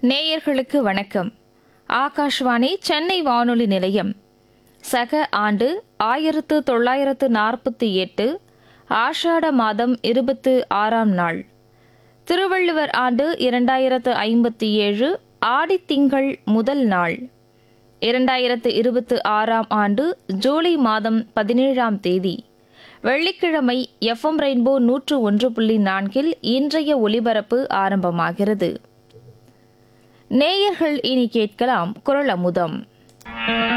நேயர்களுக்கு வணக்கம் ஆகாஷ்வாணி சென்னை வானொலி நிலையம் சக ஆண்டு ஆயிரத்து தொள்ளாயிரத்து நாற்பத்தி எட்டு ஆஷாட மாதம் இருபத்து ஆறாம் நாள் திருவள்ளுவர் ஆண்டு இரண்டாயிரத்து ஐம்பத்தி ஏழு ஆடித்திங்கள் முதல் நாள் இரண்டாயிரத்து இருபத்து ஆறாம் ஆண்டு ஜூலை மாதம் பதினேழாம் தேதி வெள்ளிக்கிழமை எஃப்எம் ரெயின்போ நூற்று ஒன்று புள்ளி நான்கில் இன்றைய ஒலிபரப்பு ஆரம்பமாகிறது நேயர்கள் இனி கேட்கலாம் குரல் அமுதம்